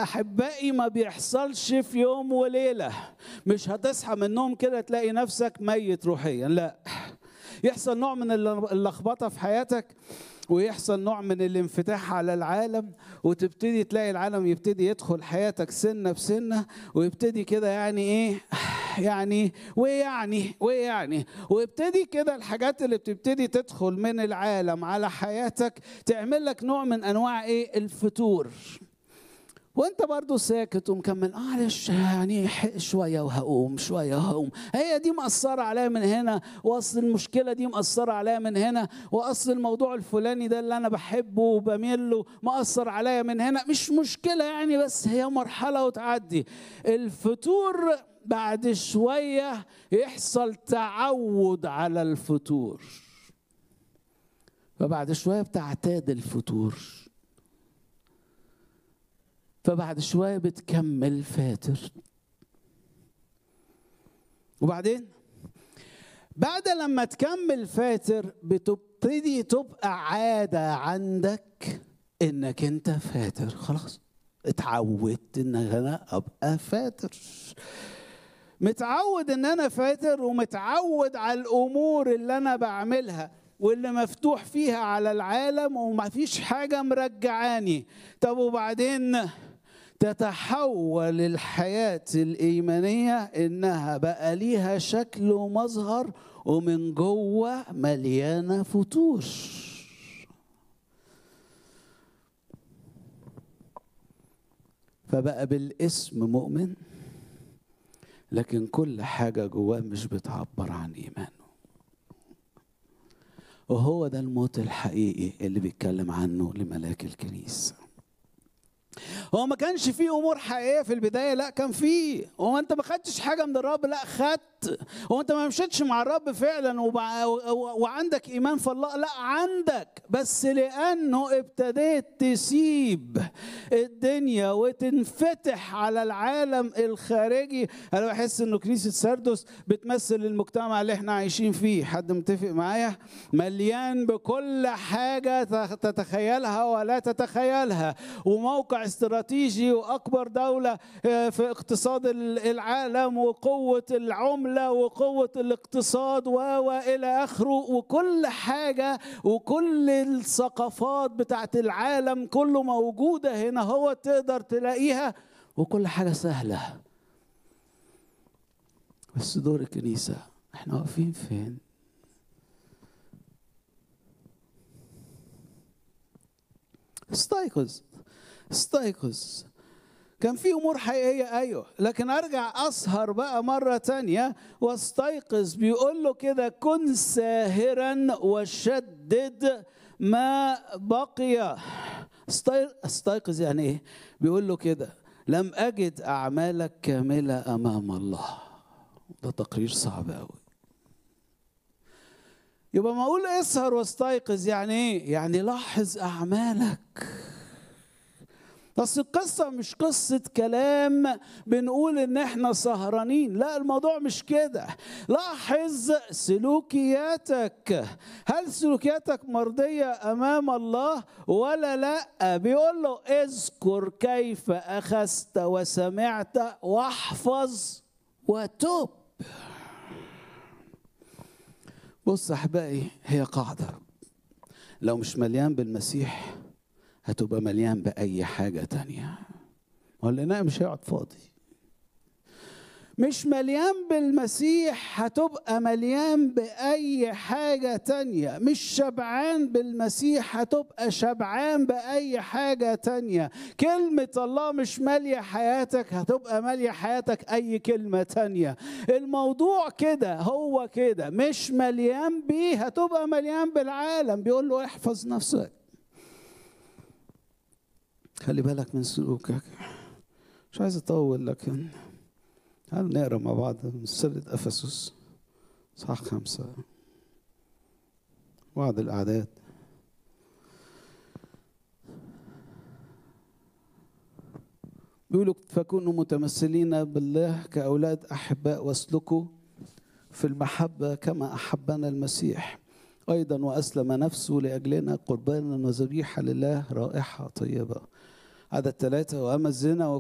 احبائي ما بيحصلش في يوم وليله مش هتصحى من النوم كده تلاقي نفسك ميت روحيا لا يحصل نوع من اللخبطه في حياتك ويحصل نوع من الانفتاح على العالم وتبتدي تلاقي العالم يبتدي يدخل حياتك سنه بسنه ويبتدي كده يعني ايه يعني ويعني ويعني ويبتدي كده الحاجات اللي بتبتدي تدخل من العالم على حياتك تعمل لك نوع من انواع ايه الفتور وانت برضو ساكت ومكمل معلش يعني شويه وهقوم شويه وهقوم هي دي مأثرة عليا من هنا واصل المشكله دي مأثرة عليا من هنا واصل الموضوع الفلاني ده اللي انا بحبه وبميل له مأثر عليا من هنا مش مشكله يعني بس هي مرحله وتعدي الفتور بعد شويه يحصل تعود على الفتور فبعد شويه بتعتاد الفتور فبعد شويه بتكمل فاتر وبعدين بعد لما تكمل فاتر بتبتدي تبقى عاده عندك انك انت فاتر خلاص اتعودت ان انا ابقى فاتر متعود ان انا فاتر ومتعود على الامور اللي انا بعملها واللي مفتوح فيها على العالم وما فيش حاجه مرجعاني طب وبعدين تتحول الحياة الإيمانية إنها بقى ليها شكل ومظهر ومن جوه مليانة فتور فبقى بالاسم مؤمن لكن كل حاجة جواه مش بتعبر عن إيمانه وهو ده الموت الحقيقي اللي بيتكلم عنه لملاك الكنيسه هو ما كانش فيه امور حقيقيه في البدايه لا كان فيه هو انت ما خدتش حاجه من الرب لا خدت هو انت ما مشيتش مع الرب فعلا وبع... وعندك ايمان في الله لا عندك بس لانه ابتديت تسيب الدنيا وتنفتح على العالم الخارجي انا بحس انه كنيسه سردس بتمثل المجتمع اللي احنا عايشين فيه حد متفق معايا مليان بكل حاجه تتخيلها ولا تتخيلها وموقع استراتيجي واكبر دوله في اقتصاد العالم وقوه العمله وقوه الاقتصاد والى اخره وكل حاجه وكل الثقافات بتاعت العالم كله موجوده هنا هو تقدر تلاقيها وكل حاجه سهله بس دور الكنيسه احنا واقفين فين استيقظ استيقظ كان في امور حقيقيه ايوه لكن ارجع اسهر بقى مره تانية واستيقظ بيقول له كده كن ساهرا وشدد ما بقي استيقظ يعني ايه بيقول له كده لم اجد اعمالك كامله امام الله ده تقرير صعب قوي يبقى ما اقول اسهر واستيقظ يعني ايه يعني لاحظ اعمالك بس القصة مش قصة كلام بنقول إن إحنا سهرانين، لا الموضوع مش كده، لاحظ سلوكياتك، هل سلوكياتك مرضية أمام الله ولا لا؟ بيقول له اذكر كيف أخذت وسمعت واحفظ وتوب. بص أحبائي هي قاعدة لو مش مليان بالمسيح هتبقى مليان بأي حاجة تانية والإناء مش هيقعد فاضي مش مليان بالمسيح هتبقى مليان بأي حاجة تانية مش شبعان بالمسيح هتبقى شبعان بأي حاجة تانية كلمة الله مش مالية حياتك هتبقى مالية حياتك أي كلمة تانية الموضوع كده هو كده مش مليان بيه هتبقى مليان بالعالم بيقول له احفظ نفسك خلي بالك من سلوكك مش عايز اطول لكن تعالوا نقرا مع بعض من سلة افسس صح خمسة بعض الاعداد بيقولوا فكونوا متمثلين بالله كأولاد أحباء واسلكوا في المحبة كما أحبنا المسيح أيضا وأسلم نفسه لأجلنا قربانا وذبيحة لله رائحة طيبة عدد ثلاثة وأما الزنا